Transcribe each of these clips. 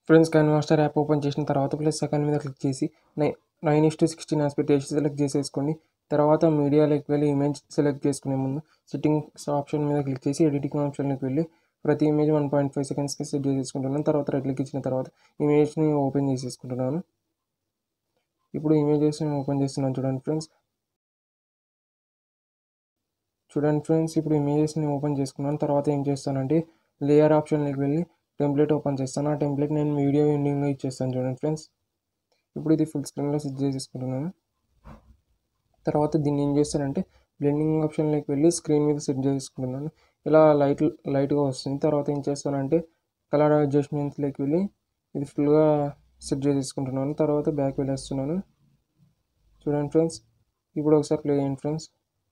friends KineMaster app open చేసిన తర్వాత plus second మీద క్లిక్ చేసి నై nine is to sixteen aspect చేసి సెలెక్ట్ చేసేసుకోండి తర్వాత మీడియాలోకి వెళ్ళి ఇమేజ్ సెలెక్ట్ చేసుకునే ముందు సెట్టింగ్స్ ఆప్షన్ మీద క్లిక్ చేసి ఎడిటింగ్ ఆప్షన్లోకి వెళ్ళి ప్రతి ఇమేజ్ వన్ పాయింట్ ఫైవ్ సెకండ్స్కి సెట్ చేసేసుకుంటున్నాను తర్వాత రైట్ క్లిక్ ఇచ్చిన తర్వాత ఇమేజ్ని ఓపెన్ చేసేసుకుంటున్నాను ఇప్పుడు ఇమేజెస్ని ఓపెన్ చేస్తున్నాను చూడండి ఫ్రెండ్స్ చూడండి ఫ్రెండ్స్ ఇప్పుడు ఇమేజెస్ని ఓపెన్ చేసుకున్నాను తర్వాత ఏం చేస్తానంటే లేయర్ ఆప్షన్లోకి వెళ్ళి టెంప్లెట్ ఓపెన్ చేస్తాను ఆ టెంప్లెట్ నేను వీడియో ఎండింగ్లో ఇచ్చేస్తాను చూడండి ఫ్రెండ్స్ ఇప్పుడు ఇది ఫుల్ స్క్రీన్లో సెట్ చేసేసుకుంటున్నాను తర్వాత దీన్ని ఏం చేస్తానంటే బ్లెండింగ్ ఆప్షన్లోకి వెళ్ళి స్క్రీన్ మీద సెట్ చేసుకుంటున్నాను ఇలా లైట్ లైట్గా వస్తుంది తర్వాత ఏం చేస్తానంటే కలర్ అడ్జస్ట్మెంట్స్లోకి వెళ్ళి ఇది ఫుల్గా సెట్ చేసేసుకుంటున్నాను తర్వాత బ్యాక్ వెళ్ళేస్తున్నాను చూడండి ఫ్రెండ్స్ ఇప్పుడు ఒకసారి ప్లే చేయండి ఫ్రెండ్స్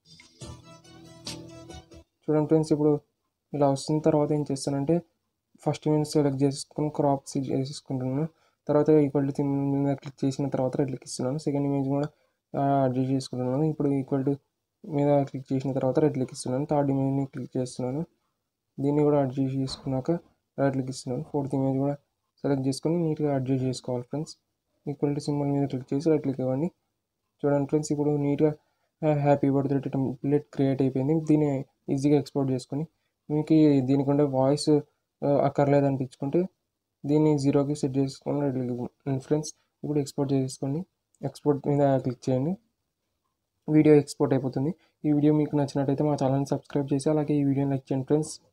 చూడండి ఫ్రెండ్స్ ఇప్పుడు ఇలా వస్తున్న తర్వాత ఏం చేస్తానంటే ఫస్ట్ ఇమేజ్ సెలెక్ట్ చేసుకుని క్రాప్ చేసేసుకుంటున్నాను తర్వాత ఈక్వల్ టు మీద క్లిక్ చేసిన తర్వాత రెడ్ క్లిక్ ఇస్తున్నాను సెకండ్ ఇమేజ్ కూడా అడ్జస్ట్ చేసుకుంటున్నాను ఇప్పుడు ఈక్వల్ టు మీద క్లిక్ చేసిన తర్వాత రెడ్ క్లిక్ ఇస్తున్నాను థర్డ్ ఇమేజ్ని క్లిక్ చేస్తున్నాను దీన్ని కూడా అడ్జస్ట్ చేసుకున్నాక రైట్ క్లిక్ ఇస్తున్నాను ఫోర్త్ ఇమేజ్ కూడా సెలెక్ట్ చేసుకొని నీట్గా అడ్జస్ట్ చేసుకోవాలి ఫ్రెండ్స్ ఈక్వల్ టు సింబల్ మీద క్లిక్ చేసి రైట్ క్లిక్ ఇవ్వండి చూడండి ఫ్రెండ్స్ ఇప్పుడు నీట్గా హ్యాపీ బర్త్డే టెంప్లెట్ క్రియేట్ అయిపోయింది దీన్ని ఈజీగా ఎక్స్పోర్ట్ చేసుకొని మీకు దీనికి ఉండే వాయిస్ అక్కర్లేదు అనిపించుకుంటే దీన్ని జీరోకి సెట్ చేసుకొని రెడీ ఫ్రెండ్స్ ఇప్పుడు ఎక్స్పోర్ట్ చేసుకోండి ఎక్స్పోర్ట్ మీద క్లిక్ చేయండి వీడియో ఎక్స్పోర్ట్ అయిపోతుంది ఈ వీడియో మీకు నచ్చినట్టయితే మా ఛానల్ని సబ్స్క్రైబ్ చేసి అలాగే ఈ వీడియోని లైక్ చేయండి ఫ్రెండ్స్